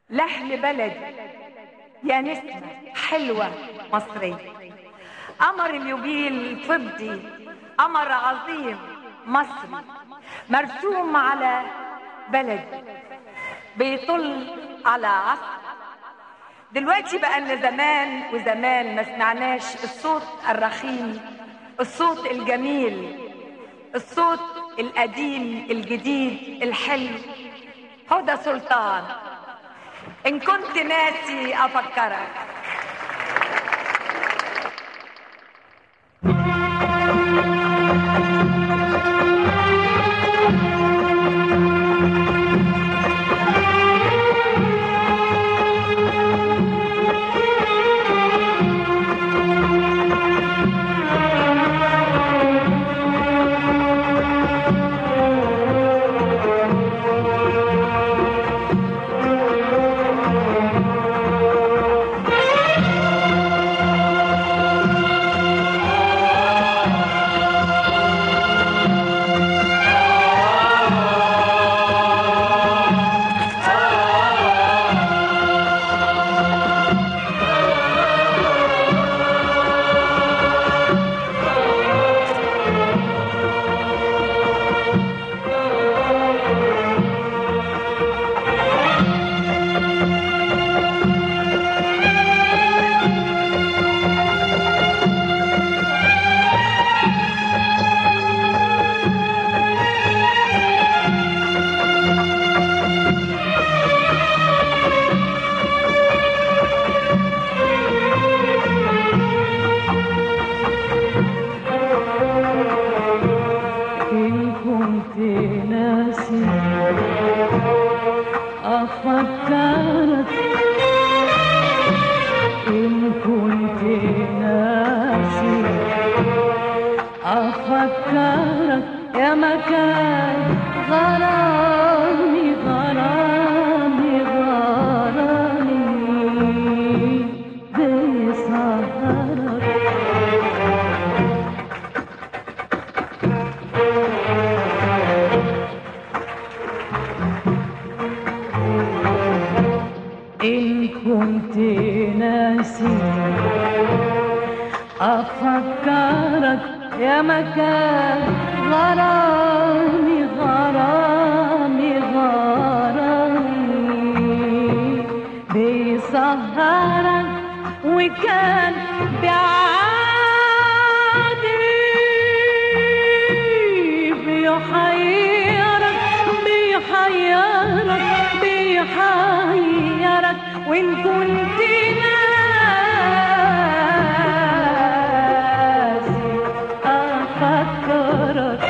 لأهل بلدي يا نسمة حلوة مصرية قمر اليوبيل فضي قمر عظيم مصري مرسوم على بلدي بيطل على عصر دلوقتي بقى لنا زمان وزمان ما سمعناش الصوت الرخيم الصوت الجميل الصوت القديم الجديد الحلو هدى سلطان ان كنت ناسي افكرك إن كنت ناسي أفكرك إن كنت ناسي أفكرك يا مكان غرامي غرامي غرامي بسهرك إن كنت ناسي أفكرك يا مكان غرامي غرامي غرامي بيسهرك وكان بعادي بيحيرك بيحيرك بيحيرك وإن كنت ناسي أفكرك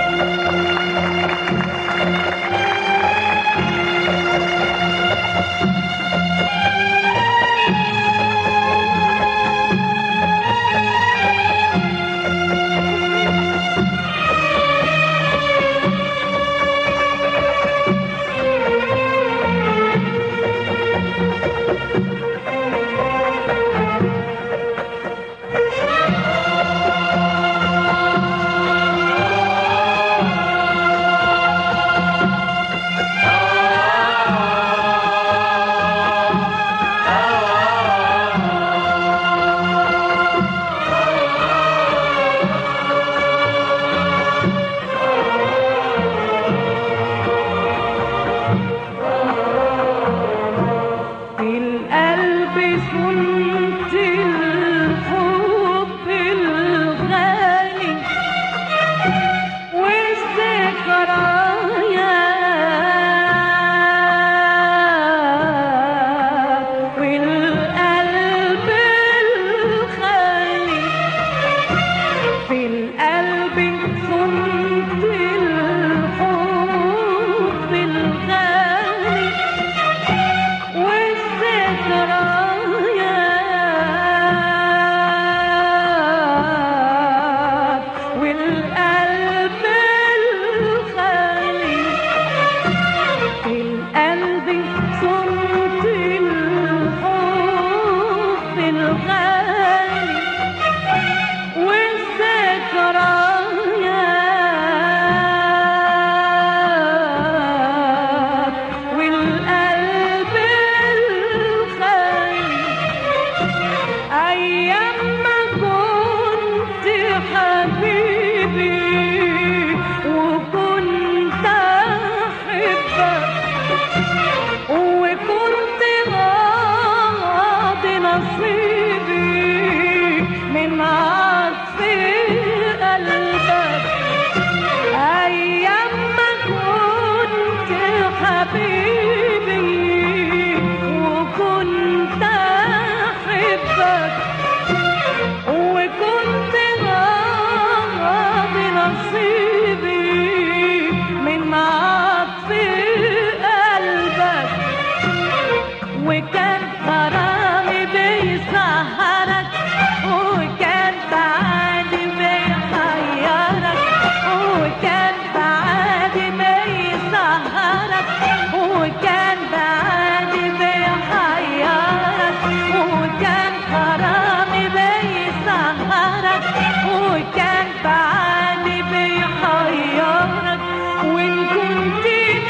وكان غرامي بيسهرك وكان بعادي بيحيرك وكان بعادي بيسهرك وكان بعادي بيحيرك وكان غرامي بيسهرك وكان بعادي بيحيرك وإن كنت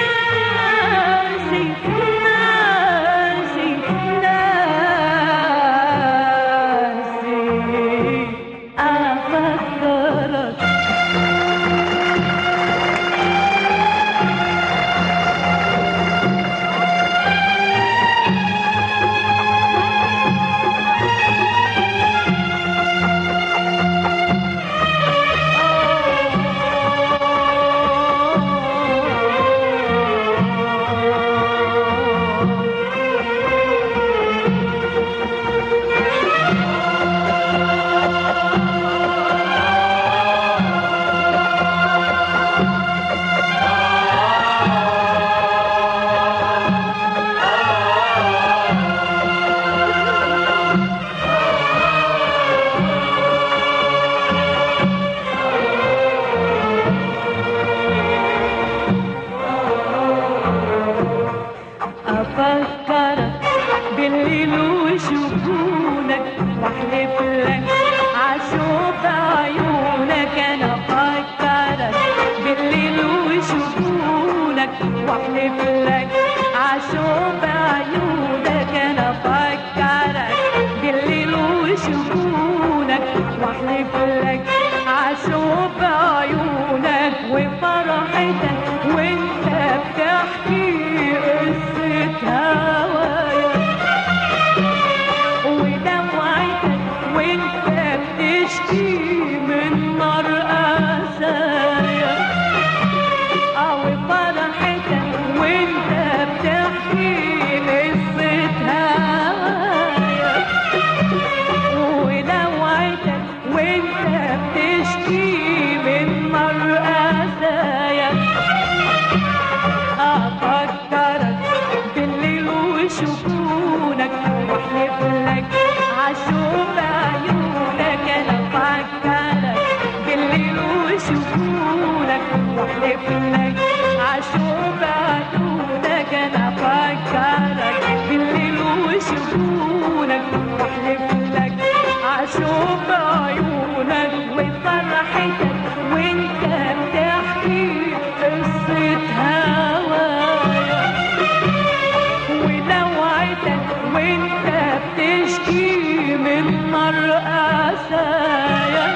ناسي ناسي ناسي أفكرك أفكرك بالليل وشجونك واحلف لك عشوق عيونك أنا أفكرك بالليل وشجونك واحلف لك عشوق عيونك أنا أفكرك بالليل وشجونك واحلف لك عشوق عيونك وفرحتك وانت بتحكي قصة هوايا ودمعتك وانت بتشكي من نار قسايا او فرحتك وانت بتحكي قصة هوايا ودمعتك وانت بتشكي من نار قسايا أفكرك بالليل وشكونك واحلف لك عشوق عيونك أنا أفكرك بالليل وشكونك واحلف لك عشوق عيونك أنا أفكرك بالليل وشكونك واحلف لك عشوق عيونك وفرحتك وانت بتحكي قصة هوايا ودمعتك وانت بتشكي من نار قسايا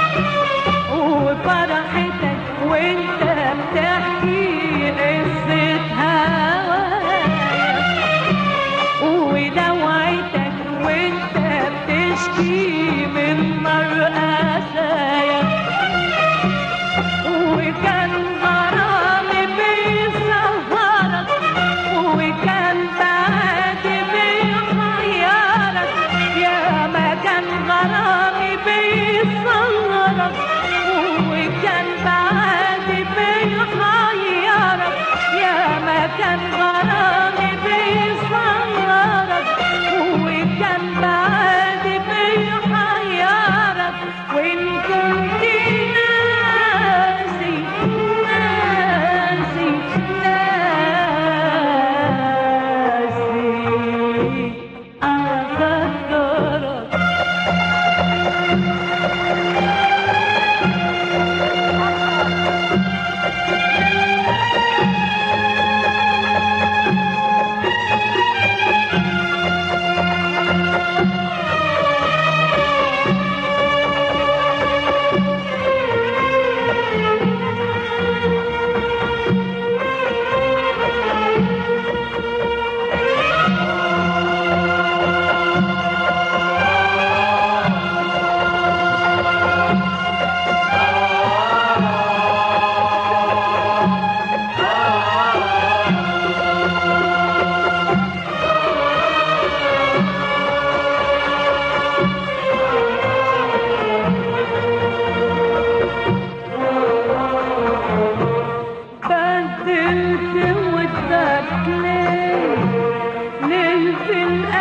وفرحتك وانت بتحكي قصة هوايا ودمعتك وانت بتشكي من نار قسايا وكان غرامي بيسهرك وكان بعادي بيحيرك يا ما كان غرامي بيسهرك وكان بعادي بيحيرك يا ما كان غرامي بيسهرك وكان بعادي بيحيرك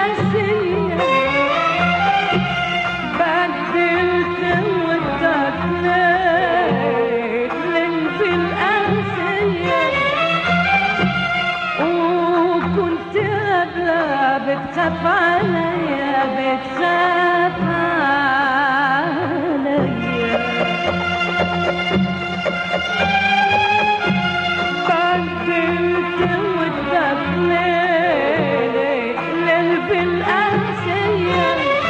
القاسية بدلت واتكليت لنت القاسية وكنت قبلها بتخاف عليا بتخاف عليا بدلت واتدفلت للب القاسية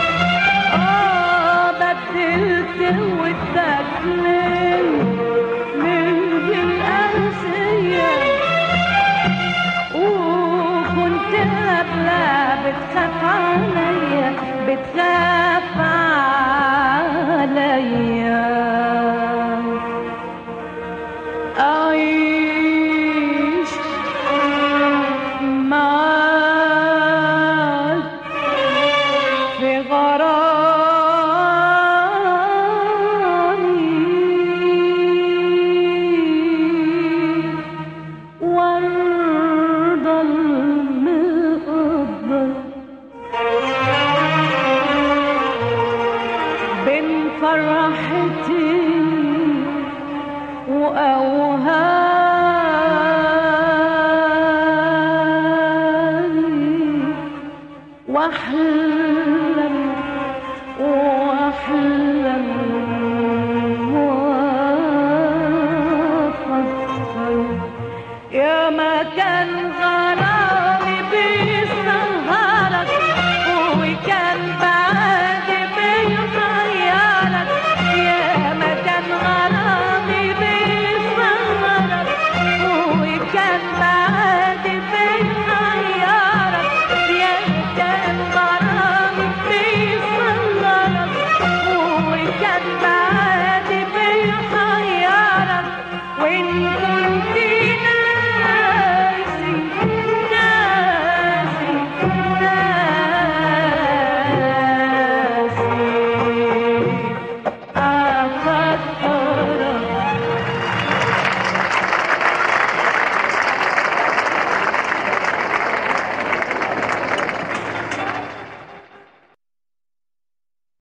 اه بدلت واتدفلت للب القاسية وكنت قبلها بتخاف عليا بتخاف عليا أعيش معاك في غرامي وارضى المقدر بين فرحتي وأوهامي واحلم واحلم